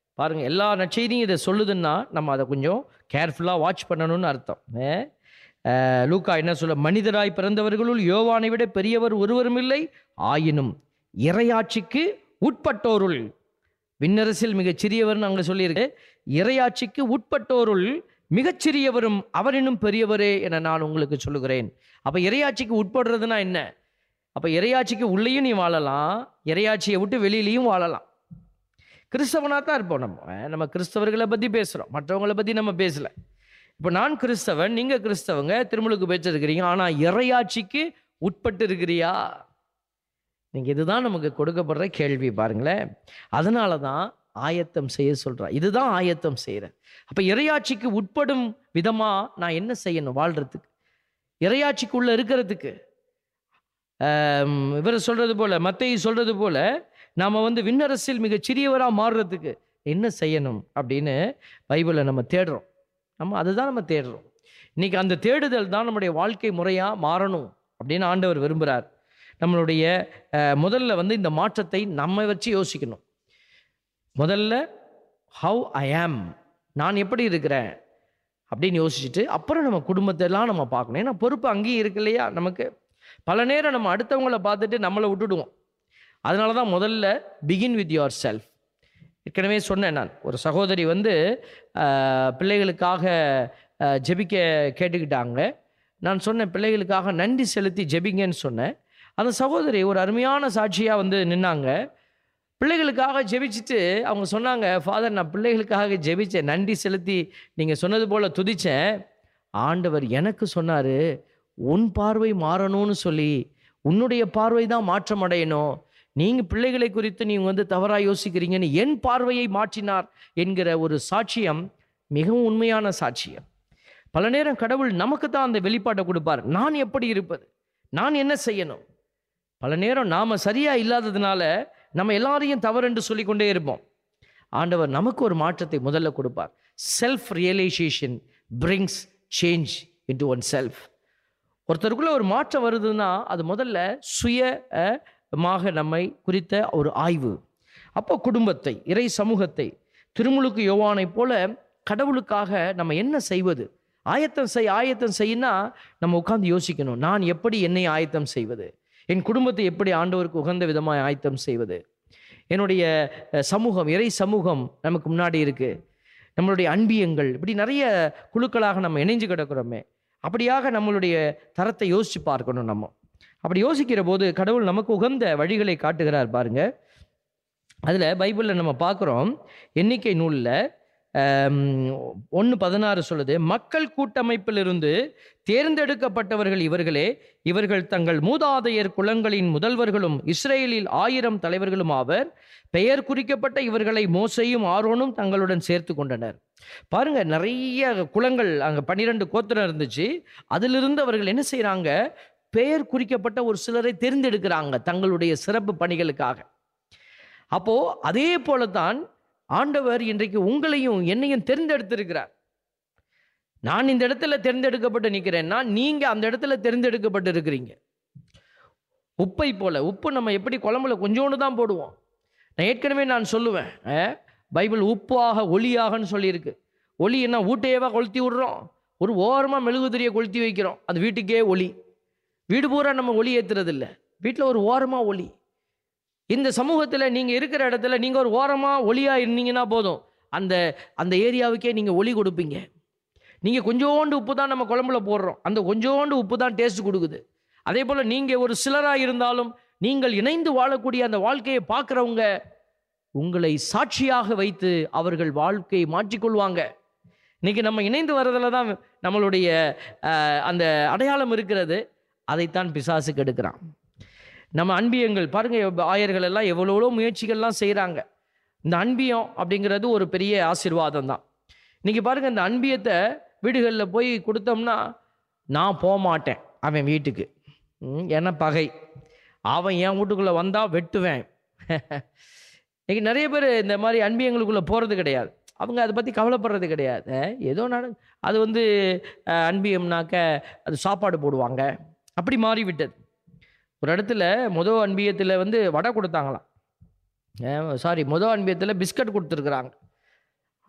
பாருங்கள் எல்லா நற்செய்தியும் இதை சொல்லுதுன்னா நம்ம அதை கொஞ்சம் கேர்ஃபுல்லாக வாட்ச் பண்ணணும்னு அர்த்தம் ஏ? அஹ், லூக்கா என்ன சொல்ல மனிதராய் பிறந்தவர்களுள் யோவானை விட பெரியவர் ஒருவரும் இல்லை ஆயினும் இறையாட்சிக்கு உட்பட்டோருள் விண்ணரசில் மிகச் சிறியவர்னு அங்கே சொல்லியிருக்கு இறையாட்சிக்கு உட்பட்டோருள் மிகச்சிறியவரும் அவரினும் பெரியவரே என நான் உங்களுக்கு சொல்லுகிறேன் அப்போ இறையாட்சிக்கு உட்படுறதுனா என்ன அப்போ இறையாட்சிக்கு உள்ளேயும் நீ வாழலாம் இறையாட்சியை விட்டு வெளியிலையும் வாழலாம் கிறிஸ்தவனாக தான் இருப்போம் நம்ம அஹ் நம்ம கிறிஸ்தவர்களை பற்றி பேசுகிறோம் மற்றவங்களை பற்றி நம்ம பேசலை இப்போ நான் கிறிஸ்தவன் நீங்கள் கிறிஸ்தவங்க திருமுழுக்கு பெற்றிருக்கிறீங்க ஆனால் இறையாட்சிக்கு உட்பட்டு இருக்கிறியா நீங்கள் இதுதான் நமக்கு கொடுக்கப்படுற கேள்வி பாருங்களேன் அதனால தான் ஆயத்தம் செய்ய சொல்கிறா இதுதான் ஆயத்தம் செய்கிறேன் அப்போ இறையாட்சிக்கு உட்படும் விதமாக நான் என்ன செய்யணும் வாழ்கிறதுக்கு இறையாட்சிக்குள்ளே இருக்கிறதுக்கு ஆம், இவர் சொல்கிறது போல் மத்தேயு சொல்கிறது போல் நாம் வந்து விண்ணரசில் மிகச் சிறியவராக மாறுறதுக்கு என்ன செய்யணும் அப்படின்னு பைபிளை நம்ம தேடுறோம் நம்ம அதுதான் நம்ம தேடுறோம் இன்னைக்கு அந்த தேடுதல் தான் நம்முடைய வாழ்க்கை முறையாக மாறணும் அப்படின்னு ஆண்டவர் விரும்புகிறார் நம்மளுடைய அஹ், முதல்ல வந்து இந்த மாற்றத்தை நம்ம வச்சு யோசிக்கணும் முதல்ல ஹவ் ஐ ஆம் நான் எப்படி இருக்கிறேன் அப்படின்னு யோசிச்சுட்டு அப்புறம் நம்ம குடும்பத்தை எல்லாம் நம்ம பார்க்கணும் ஏன்னா பொறுப்பு அங்கேயும் இருக்கு இல்லையா நமக்கு பல நேரம் நம்ம அடுத்தவங்கள பார்த்துட்டு நம்மளை விட்டுடுவோம் அதனால தான் முதல்ல பிகின் வித் யுவர் செல்ஃப் ஏற்கனவே சொன்னேன் நான் ஒரு சகோதரி வந்து ஆஹ், பிள்ளைகளுக்காக ஆஹ், ஜெபிக்க கேட்டுக்கிட்டாங்க நான் சொன்னேன் பிள்ளைகளுக்காக நன்றி செலுத்தி ஜெபிங்கன்னு சொன்னேன் அந்த சகோதரி ஒரு அருமையான சாட்சியாக வந்து நின்னாங்க பிள்ளைகளுக்காக ஜெபிச்சுட்டு அவங்க சொன்னாங்க ஃபாதர் நான் பிள்ளைகளுக்காக ஜெபிச்சேன் நன்றி செலுத்தி நீங்கள் சொன்னது போல் துதிச்சேன் ஆண்டவர் எனக்கு சொன்னார் உன் பார்வை மாறணும்னு சொல்லி உன்னுடைய பார்வை தான் மாற்றம் அடையணும் நீங்கள் பிள்ளைகளை குறித்து நீங்கள் வந்து தவறாக யோசிக்கிறீங்கன்னு என் பார்வையை மாற்றினார் என்கிற ஒரு சாட்சியம் மிகவும் உண்மையான சாட்சியம் பல நேரம் கடவுள் நமக்கு தான் அந்த வெளிப்பாட்டை கொடுப்பார் நான் எப்படி இருப்பது நான் என்ன செய்யணும் பல நேரம் நாம் சரியாக இல்லாததுனால நம்ம எல்லாரையும் தவறென்று சொல்லிக்கொண்டே இருப்போம் ஆண்டவர் நமக்கு ஒரு மாற்றத்தை முதல்ல கொடுப்பார் self realization brings change into oneself ஒருத்தருக்குள்ள ஒரு மாற்றம் வருதுன்னா அது முதல்ல சுய அஹ், மாக நம்மை குறித்த ஒரு ஆய்வு அப்போ குடும்பத்தை இறை சமூகத்தை திருமுழுக்கு யோவானை போல கடவுளுக்காக நம்ம என்ன செய்வது ஆயத்தம் செய் ஆயத்தம் செய்யினா நம்ம உட்கார்ந்து யோசிக்கணும் நான் எப்படி என்னை ஆயத்தம் செய்வது என் குடும்பத்தை எப்படி ஆண்டவருக்கு உகந்த விதமாக ஆயத்தம் செய்வது என்னுடைய அஹ், சமூகம் இறை சமூகம் நமக்கு முன்னாடி இருக்கு நம்மளுடைய அன்பியங்கள் இப்படி நிறைய குழுக்களாக நம்ம இணைஞ்சு கிடக்கிறோமே அப்படியாக நம்மளுடைய தரத்தை யோசிச்சு பார்க்கணும் நம்ம அப்படி யோசிக்கிற போது கடவுள் நமக்கு உகந்த வழிகளை காட்டுகிறார் பாருங்க அதில் பைபிளில் நம்ம பார்க்குறோம் எண்ணிக்கை நூலில் ஒன்று பதினாறு சொல்லுது மக்கள் கூட்டமைப்பிலிருந்து தேர்ந்தெடுக்கப்பட்டவர்கள் இவர்களே இவர்கள் தங்கள் மூதாதையர் குலங்களின் முதல்வர்களும் இஸ்ரேலில் ஆயிரம் தலைவர்களும் ஆவர் பெயர் குறிக்கப்பட்ட இவர்களை மோசையும் ஆரோனும் தங்களுடன் சேர்த்து கொண்டனர் பாருங்க நிறைய குலங்கள் அங்கே பன்னிரெண்டு கோத்திரம் இருந்துச்சு அதிலிருந்து அவர்கள் என்ன செய்கிறாங்க பெயர் குறிக்கப்பட்ட ஒரு சிலரை தேர்ந்தெடுக்கிறாங்க தங்களுடைய சிறப்பு பணிகளுக்காக அப்போ அதே போலத்தான் ஆண்டவர் இன்றைக்கு உங்களையும் என்னையும் தேர்ந்தெடுத்திருக்கிறார் நான் இந்த இடத்துல தேர்ந்தெடுக்கப்பட்டு நிற்கிறேன்னா நீங்க அந்த இடத்துல தேர்ந்தெடுக்கப்பட்டு இருக்கிறீங்க உப்பை போல உப்பு நம்ம எப்படி குழம்புல கொஞ்சோண்டு தான் போடுவோம் நான் ஏற்கனவே நான் சொல்லுவேன் அஹ், பைபிள் உப்பாக ஒளியாகன்னு சொல்லியிருக்கு ஒளி என்ன ஊட்டையவா கொளுத்தி விடுறோம் ஒரு ஓரமாக மெழுகுதிரியை கொளுத்தி வைக்கிறோம் அது வீட்டுக்கே ஒளி வீடு பூரா நம்ம ஒளி ஏற்றுறது இல்லை வீட்டில் ஒரு ஓரமாக ஒளி இந்த சமூகத்தில் நீங்கள் இருக்கிற இடத்துல நீங்கள் ஒரு ஓரமாக ஒளியாக இருந்தீங்கன்னா போதும் அந்த அந்த ஏரியாவுக்கே நீங்கள் ஒளி கொடுப்பீங்க நீங்கள் கொஞ்சோண்டு உப்பு தான் நம்ம குழம்புல போடுறோம் அந்த கொஞ்சோண்டு உப்பு தான் டேஸ்ட் கொடுக்குது அதே போல் நீங்கள் ஒரு சிலராக இருந்தாலும் நீங்கள் இணைந்து வாழக்கூடிய அந்த வாழ்க்கையை பார்க்குறவங்க உங்களை சாட்சியாக வைத்து அவர்கள் வாழ்க்கையை மாற்றிக்கொள்வாங்க இன்னைக்கு நம்ம இணைந்து வர்றதுல தான் நம்மளுடைய அஹ், அந்த அடையாளம் இருக்கிறது அதைத்தான் பிசாசு கெடுக்கிறான் நம்ம அன்பியங்கள் பாருங்க எவ்வ- ஆயர்கள் எல்லாம் எவ்வளோ முயற்சிகள்லாம் செய்கிறாங்க இந்த அன்பியம் அப்படிங்கிறது ஒரு பெரிய ஆசீர்வாதம் தான் இன்னைக்கு பாருங்க இந்த அன்பியத்தை வீடுகளில் போய் கொடுத்தோம்னா நான் போக மாட்டேன் அவன் வீட்டுக்கு ம், ஏன்னா பகை அவன் என் வீட்டுக்குள்ளே வந்தால் வெட்டுவேன் இன்னைக்கு நிறைய பேர் இந்த மாதிரி அன்பியங்களுக்குள்ளே போகிறது கிடையாது அவங்க அதை பற்றி கவலைப்படுறது கிடையாது அஹ், ஏதோ நட அது வந்து அஹ், அன்பியம்னாக்க அது சாப்பாடு போடுவாங்க அப்படி மாறிவிட்டது ஒரு இடத்துல முத அன்பியத்தில் வந்து வடை கொடுத்தாங்களாம் சாரி முத அன்பியத்தில் பிஸ்கட் கொடுத்துருக்குறாங்க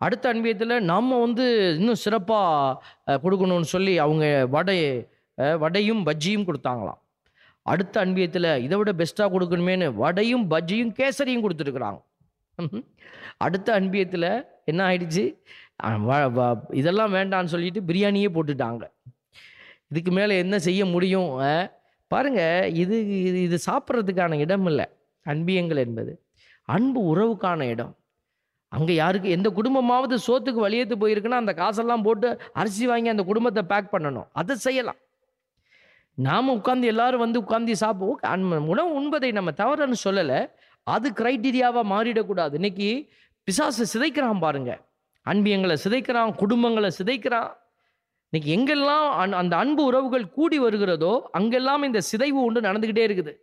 அடுத்த அன்பியத்தில் நம்ம வந்து இன்னும் சிறப்பாக கொடுக்கணும்னு சொல்லி அவங்க வடை அஹ், வடையும் பஜ்ஜியும் கொடுத்தாங்களாம் அடுத்த அன்பியத்தில் இதை விட பெஸ்ட்டாக கொடுக்கணுமேனு வடையும் பஜ்ஜியும் கேசரியும் கொடுத்துருக்குறாங்க ம்ஹும். அடுத்த அன்பியத்தில் என்ன ஆயிடுச்சு அஹ், வ- வ- இதெல்லாம் வேண்டான்னு சொல்லிட்டு பிரியாணியே போட்டுட்டாங்க இதுக்கு மேலே என்ன செய்ய முடியும் அஹ்? பாருங்க இது இது இது சாப்பிட்றதுக்கான இடம் இல்லை அன்பியங்கள் என்பது அன்பு உறவுக்கான இடம் அங்கே யாருக்கு எந்த குடும்பமாவது சோத்துக்கு வழியேத்து போயிருக்குன்னா அந்த காசெல்லாம் போட்டு அரிசி வாங்கி அந்த குடும்பத்தை பேக் பண்ணணும் அதை செய்யலாம் நாம் உட்காந்து எல்லாரும் வந்து உட்காந்து சாப்பிடுவோம் அன்- உணவு உண்பதை நம்ம தவறுன்னு சொல்லலை அது கிரைட்டீரியாவாக மாறிடக்கூடாது இன்னைக்கு பிசாசு சிதைக்கிறான் பாருங்க அன்பியங்களை சிதைக்கிறான் குடும்பங்களை சிதைக்கிறான் இன்னைக்கு எங்கெல்லாம் அன்- அந்த அன்பு உறவுகள் கூடி வருகிறதோ அங்கெல்லாம் இந்த சிதைவு உண்டு நடந்துக்கிட்டே இருக்குது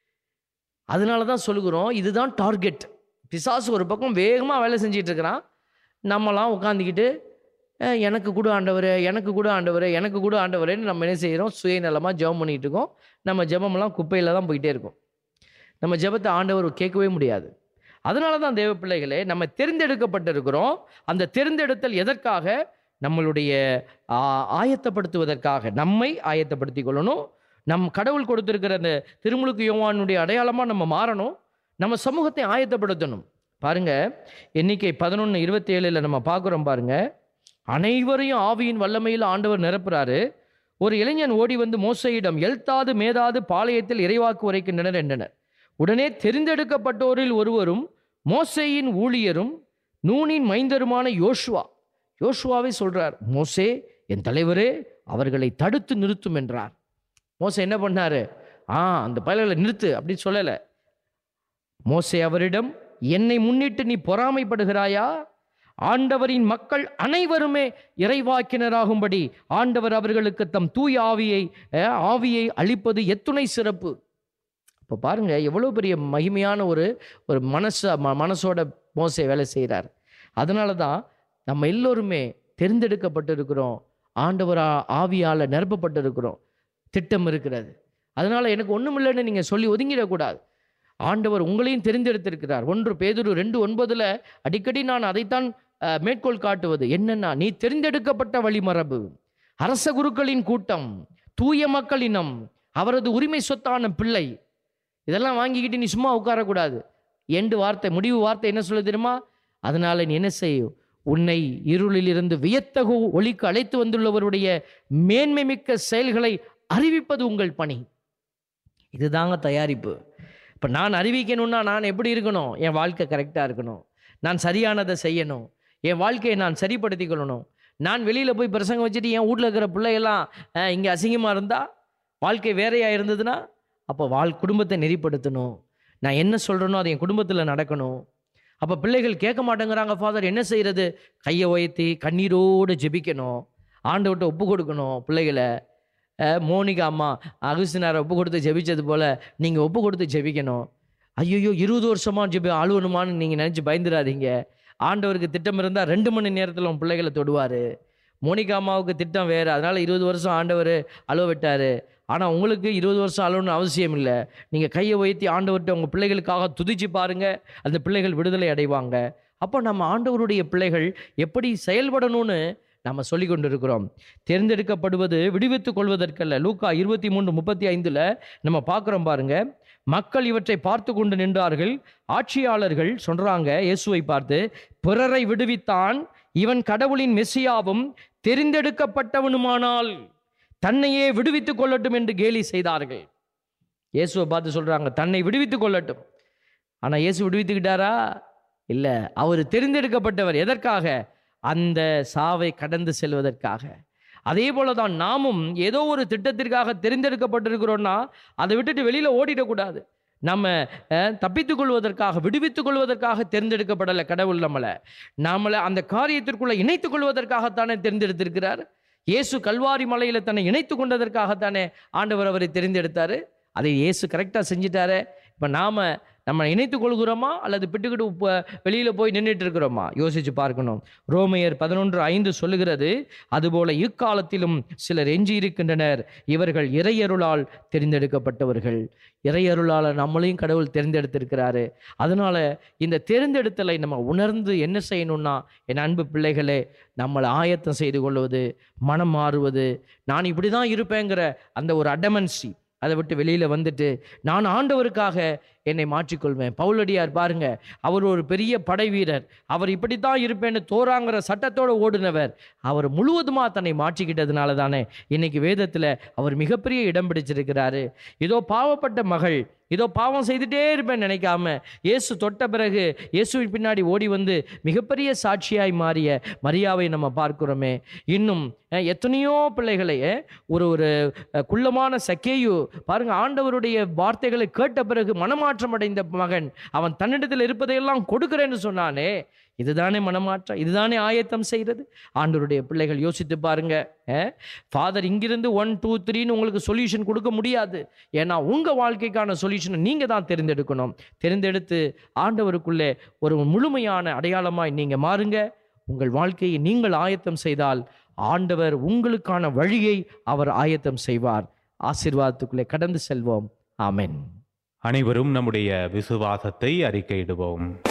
அதனால தான் சொல்லுகிறோம் இதுதான் டார்கெட் பிசாசு ஒரு பக்கம் வேகமாக வேலை செஞ்சிட்டு இருக்கிறான் நம்மலாம் உட்காந்துக்கிட்டு "அஹ், எனக்கு கூட ஆண்டவர் எனக்கு கூட ஆண்டவர் எனக்கு கூட ஆண்டவரேன்னு நம்ம என்ன செய்கிறோம் சுயநலமாக ஜெபம் பண்ணிட்டு இருக்கோம் நம்ம ஜெபமெல்லாம் குப்பையில் தான் போயிட்டே இருக்கும் நம்ம ஜெபத்தை ஆண்டவர் கேட்கவே முடியாது அதனால தான் தேவ பிள்ளைகளே நம்ம தெரிந்தெடுக்கப்பட்டிருக்கிறோம் அந்த தெரிந்தெடுத்தல் எதற்காக நம்மளுடைய ஆ, ஆயத்தப்படுத்துவதற்காக நம்மை ஆயத்தப்படுத்திக் கொள்ளணும் நம் கடவுள் கொடுத்திருக்கிற அந்த திருமுழுக்கு யோவானுடைய அடையாளமாக நம்ம மாறணும் நம்ம சமூகத்தை ஆயத்தப்படுத்தணும் பாருங்க எண்ணிக்கை பதினொன்று இருபத்தி ஏழில் நம்ம பார்க்குறோம் பாருங்க அனைவரையும் ஆவியின் வல்லமையில் ஆண்டவர் நிரப்புறாரு ஒரு இளைஞன் ஓடி வந்து மோசையிடம் எல்தாது மேதாது பாளையத்தில் இறைவாக்கு உரைக்கின்றனர் என்றனர் உடனே தெரிந்தெடுக்கப்பட்டோரில் ஒருவரும் மோசேயின் ஊழியரும் நூனின் மைந்தருமான யோசுவா யோசுவாவே சொல்றார் மோசே என் தலைவரே அவர்களை தடுத்து நிறுத்தும் என்றார் மோசே என்ன பண்ணாரு ஆ அந்த பயல்களை நிறுத்து அப்படின்னு சொல்லலை மோசே அவரிடம் என்னை முன்னிட்டு நீ பொறாமைப்படுகிறாயா ஆண்டவரின் மக்கள் அனைவருமே இறைவாக்கினராகும்படி ஆண்டவர் அவர்களுக்கு தம் தூய ஆவியை அஹ், ஆவியை அளிப்பது எத்துணை சிறப்பு இப்போ பாருங்க எவ்வளோ பெரிய மகிமையான ஒரு ஒரு மனச ம- மனசோட மோசே வேலை செய்கிறார் அதனால தான் நம்ம எல்லோருமே தெரிந்தெடுக்கப்பட்டிருக்கிறோம் ஆண்டவர் ஆ- ஆவியால நிரப்பப்பட்டிருக்கிறோம் திட்டம் இருக்கிறது அதனால எனக்கு ஒன்றும் இல்லைன்னு நீங்கள் சொல்லி ஒதுங்கிடக்கூடாது ஆண்டவர் உங்களையும் தெரிந்தெடுத்திருக்கிறார் ஒன்று பேதுரு ரெண்டு ஒன்பதுல அடிக்கடி நான் அதைத்தான் அஹ், மேற்கோள் காட்டுவது என்னன்னா நீ தெரிந்தெடுக்கப்பட்ட வழிமரபு அரச குருக்களின் கூட்டம் தூய மக்களினம் அவரது உரிமை சொத்தான பிள்ளை இதெல்லாம் வாங்கிக்கிட்டு நீ சும்மா உட்காரக்கூடாது எண்டு வார்த்தை முடிவு வார்த்தை என்ன சொல்ல தெரியுமா அதனால நீ என்ன செய்யும் உன்னை இருளில் இருந்து வியத்தகு ஒளிக்கு அழைத்து வந்துள்ளவருடைய மேன்மை மிக்க செயல்களை அறிவிப்பது உங்கள் பணி இதுதாங்க தயாரிப்பு இப்போ நான் அறிவிக்கணும்னா நான் எப்படி இருக்கணும் என் வாழ்க்கை கரெக்டாக இருக்கணும் நான் சரியானதை செய்யணும் என் வாழ்க்கையை நான் சரிப்படுத்திக் கொள்ளணும் நான் வெளியில் போய் பிரசங்கம் வச்சுட்டு என் வீட்டில் இருக்கிற பிள்ளையெல்லாம் இங்கே அசிங்கமாக இருந்தால் வாழ்க்கை வேறையாக இருந்ததுன்னா அப்போ வாழ் குடும்பத்தை நெறிப்படுத்தணும் நான் என்ன சொல்கிறேனோ அது என் குடும்பத்தில் நடக்கணும் அப்போ பிள்ளைகள் கேட்க மாட்டேங்கிறாங்க ஃபாதர் என்ன செய்கிறது கையை உயர்த்தி கண்ணீரோடு ஜெபிக்கணும் ஆண்டவர்கிட்ட ஒப்பு கொடுக்கணும் பிள்ளைகளை அஹ், மோனிகா அம்மா அகுஸ்தினாரை ஒப்பு கொடுத்து ஜெபிச்சது போல் நீங்கள் ஒப்பு கொடுத்து ஜெபிக்கணும் ஐயோ இருபது வருஷமா ஜெபி அழுவணுமான்னு நீங்கள் நினச்சி பயந்துடாதீங்க ஆண்டவருக்கு திட்டம் இருந்தால் ரெண்டு மணி நேரத்தில் உன் பிள்ளைகளை தொடுவார் மோனிகா அம்மாவுக்கு திட்டம் வேறு அதனால் இருபது வருஷம் ஆண்டவர் அழுவ விட்டார் ஆனால் உங்களுக்கு இருபது வருஷம் அழுவணும்னு அவசியம் இல்லை நீங்கள் கையை உயர்த்தி ஆண்டவர்கிட்ட உங்கள் பிள்ளைகளுக்காக துதிச்சு பாருங்க அந்த பிள்ளைகள் விடுதலை அடைவாங்க அப்போ நம்ம ஆண்டவருடைய பிள்ளைகள் எப்படி செயல்படணும்னு நம்ம சொல்லி கொண்டு இருக்கிறோம் தேர்ந்தெடுக்கப்படுவது விடுவித்துக் கொள்வதற்கல்ல லூக்கா இருபத்தி மூன்று முப்பத்தி ஐந்தில் நம்ம பார்க்குறோம் பாருங்க மக்கள் இவற்றை பார்த்து கொண்டு நின்றார்கள் ஆட்சியாளர்கள் சொல்றாங்க இயேசுவை பார்த்து பிறரை விடுவித்தான் இவன் கடவுளின் மெஸ்ஸியாவும் தெரிந்தெடுக்கப்பட்டவனுமானால் தன்னையே விடுவித்துக் கொள்ளட்டும் என்று கேலி செய்தார்கள் இயேசுவை பார்த்து சொல்றாங்க தன்னை விடுவித்துக் கொள்ளட்டும் ஆனா இயேசு விடுவித்துக்கிட்டாரா இல்ல அவர் தெரிந்தெடுக்கப்பட்டவர் எதற்காக அந்த சாவை கடந்து செல்வதற்காக அதே போல தான் நாமும் ஏதோ ஒரு திட்டத்திற்காக தெரிந்தெடுக்கப்பட்டிருக்கிறோம்னா அதை விட்டுட்டு வெளியில ஓடிடக்கூடாது நம்ம அஹ், தப்பித்துக் கொள்வதற்காக விடுவித்துக் கொள்வதற்காக தேர்ந்தெடுக்கப்படலை கடவுள் நம்மளை நம்மளை அந்த காரியத்திற்குள்ள இணைத்துக் கொள்வதற்காகத்தானே தேர்ந்தெடுத்திருக்கிறார் இயேசு கல்வாரி மலையில தன்னை இணைத்து கொண்டதற்காகத்தானே ஆண்டவர் அவரை தெரிந்தெடுத்தாரு அதை இயேசு கரெக்டாக செஞ்சிட்டாரே இப்போ நாம் நம்ம இணைத்துக் கொள்கிறோமா அல்லது பிட்டுக்கிட்டு ப- வெளியில போய் நின்றுட்டு இருக்கிறோமா யோசிச்சு பார்க்கணும் ரோமையர் பதினொன்று ஐந்து சொல்லுகிறது அதுபோல இக்காலத்திலும் சிலர் எஞ்சி இருக்கின்றனர் இவர்கள் இறையருளால் தெரிந்தெடுக்கப்பட்டவர்கள் இறையருளால் நம்மளையும் கடவுள் தெரிந்தெடுத்திருக்கிறாரு அதனால இந்த தெரிந்தெடுத்தலை நம்ம உணர்ந்து என்ன செய்யணும்னா என் அன்பு பிள்ளைகளே நம்மளை ஆயத்தம் செய்து கொள்வது மனம் மாறுவது நான் இப்படி தான் இருப்பேங்கிற அந்த ஒரு அடமன்சி அதை விட்டு வெளியில் வந்துட்டு நான் ஆண்டவருக்காக என்னை மாற்றிக்கொள்வேன் பவுலடியார் பாருங்க அவர் ஒரு பெரிய படை வீரர் அவர் இப்படித்தான் இருப்பேன்னு தோராங்கிற சட்டத்தோடு ஓடுனவர் அவர் முழுவதுமாக தன்னை மாற்றிக்கிட்டதுனால தானே இன்னைக்கு வேதத்தில் அவர் மிகப்பெரிய இடம் பிடிச்சிருக்கிறாரு இதோ பாவப்பட்ட மகள் இதோ பாவம் செய்துட்டே இருப்பேன் நினைக்காம இயேசு தொட்ட பிறகு இயேசுவின் பின்னாடி ஓடி வந்து மிகப்பெரிய சாட்சியாய் மாறிய மரியாவை நம்ம பார்க்கிறோமே இன்னும் அஹ், எத்தனையோ பிள்ளைகளை அஹ், ஒரு ஒரு அஹ், குள்ளமான சக்கேயு பாருங்க ஆண்டவருடைய வார்த்தைகளை கேட்ட பிறகு மனமாற்றம் அடைந்த மகன் அவன் தன்னிடத்தில் இருப்பதையெல்லாம் கொடுக்கிறேன்னு சொன்னானே இதுதானே மனமாற்றம் இதுதானே ஆயத்தம் செய்கிறது ஆண்டவருடைய பிள்ளைகள் யோசித்து பாருங்க ஃபாதர் இங்கிருந்து ஒன் டூ த்ரீன்னு உங்களுக்கு சொல்யூஷன் கொடுக்க முடியாது ஏன்னா உங்கள் வாழ்க்கைக்கான சொல்யூஷனை நீங்கள் தான் தேர்ந்தெடுக்கணும் தேர்ந்தெடுத்து ஆண்டவருக்குள்ளே ஒரு முழுமையான அடையாளமாய் நீங்கள் மாறுங்க உங்கள் வாழ்க்கையை நீங்கள் ஆயத்தம் செய்தால் ஆண்டவர் உங்களுக்கான வழியை அவர் ஆயத்தம் செய்வார் ஆசீர்வாதத்துக்குள்ளே கடந்து செல்வோம் ஆமென் அனைவரும் நம்முடைய விசுவாசத்தை அறிக்கையிடுவோம்